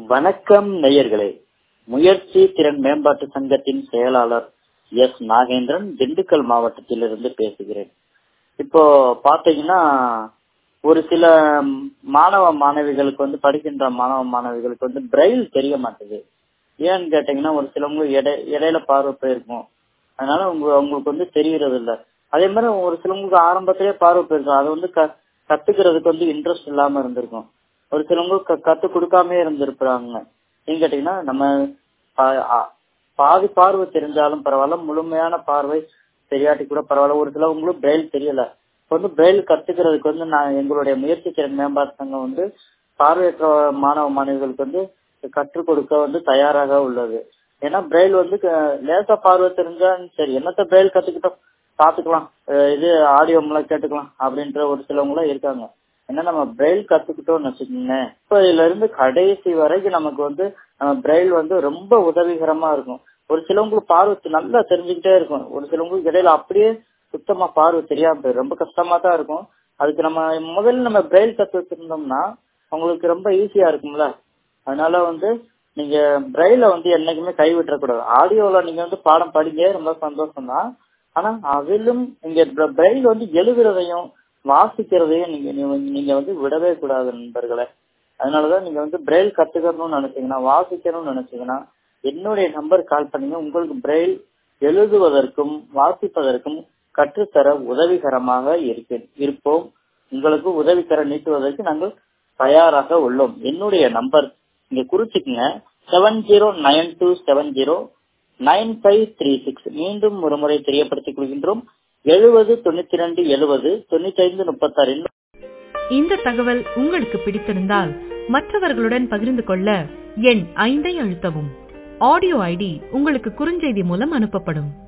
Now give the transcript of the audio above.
வணக்கம் நேயர்களே முயற்சி திறன் மேம்பாட்டு சங்கத்தின் செயலாளர் எஸ் நாகேந்திரன் திண்டுக்கல் மாவட்டத்திலிருந்து பேசுகிறேன் இப்போ பாத்தீங்கன்னா ஒரு சில மாணவ மாணவிகளுக்கு வந்து படிக்கின்ற மாணவ மாணவிகளுக்கு வந்து பிரெயில் தெரிய மாட்டேங்குது ஏன்னு கேட்டீங்கன்னா ஒரு சிலவங்க இடை இடையில பார்வை போயிருக்கும் அதனால உங்க அவங்களுக்கு வந்து தெரியறது இல்ல அதே மாதிரி ஒரு சிலவங்களுக்கு ஆரம்பத்திலேயே பார்வை போயிருக்கும் அதை வந்து க கத்துக்கிறதுக்கு வந்து இன்ட்ரெஸ்ட் இல்லாம இருந்திருக்கும் ஒரு சிலவங்க கத்து கொடுக்காம இருந்திருப்பாங்க ஏன்னு கேட்டீங்கன்னா நம்ம பாதி பார்வை தெரிஞ்சாலும் பரவாயில்ல முழுமையான பார்வை தெரியாட்டி கூட பரவாயில்ல ஒரு சிலவங்களும் பிரெயில் தெரியல இப்போ வந்து பிரெயில் கத்துக்கிறதுக்கு வந்து நான் எங்களுடைய முயற்சி திறன் மேம்பாட்டு சங்கம் வந்து பார்வையற்ற மாணவ மாணவிகளுக்கு வந்து கற்றுக் கொடுக்க வந்து தயாராக உள்ளது ஏன்னா பிரெயில் வந்து லேசா பார்வை தெரிஞ்சா சரி என்னத்த பிரெயில் கத்துக்கிட்டோம் பாத்துக்கலாம் இது ஆடியோ மூலம் கேட்டுக்கலாம் அப்படின்ற ஒரு சிலவங்களும் இருக்காங்க ஏன்னா நம்ம பிரெயில் கத்துக்கிட்டோம்னு வச்சுக்கோங்க இப்போ இதுல இருந்து கடைசி வரைக்கும் நமக்கு வந்து நம்ம பிரெயில் வந்து ரொம்ப உதவிகரமா இருக்கும் ஒரு சிலவங்களுக்கு பார்வை நல்லா தெரிஞ்சுக்கிட்டே இருக்கும் ஒரு சிலவங்களுக்கு இடையில அப்படியே சுத்தமா பார்வை தெரியாம போயிடும் ரொம்ப கஷ்டமா தான் இருக்கும் அதுக்கு நம்ம முதல்ல நம்ம பிரெயில் கத்து வச்சிருந்தோம்னா அவங்களுக்கு ரொம்ப ஈஸியா இருக்கும்ல அதனால வந்து நீங்க பிரெயில வந்து என்னைக்குமே கைவிட்டக்கூடாது ஆடியோல நீங்க வந்து பாடம் படிங்க ரொம்ப சந்தோஷம் தான் ஆனா அதிலும் நீங்க பிரெயில் வந்து எழுதுறதையும் வாசிக்கிறதையும் நீங்க நீங்க வந்து விடவே கூடாது நண்பர்களே அதனாலதான் நீங்க வந்து பிரெயில் கத்துக்கணும்னு நினைச்சீங்கன்னா வாசிக்கணும்னு நினைச்சீங்கன்னா என்னுடைய நம்பர் கால் பண்ணீங்க உங்களுக்கு பிரெயில் எழுதுவதற்கும் வாசிப்பதற்கும் கற்றுத்தர உதவிகரமாக இருக்கு இருப்போம் உங்களுக்கு உதவிக்கர நீட்டுவதற்கு நாங்கள் தயாராக உள்ளோம் என்னுடைய நம்பர் நீங்க குறிச்சுக்குங்க seven zero nine two seven zero nine five three six மீண்டும் ஒரு முறை தெரியப்படுத்திக் கொள்கின்றோம் எழுபது தொண்ணூத்தி ரெண்டு எழுபது தொண்ணூத்தி ஐந்து முப்பத்தாறு இந்த தகவல் உங்களுக்கு பிடித்திருந்தால் மற்றவர்களுடன் பகிர்ந்து கொள்ள எண் ஐந்தை அழுத்தவும் ஆடியோ ஐடி உங்களுக்கு குறுஞ்செய்தி மூலம் அனுப்பப்படும்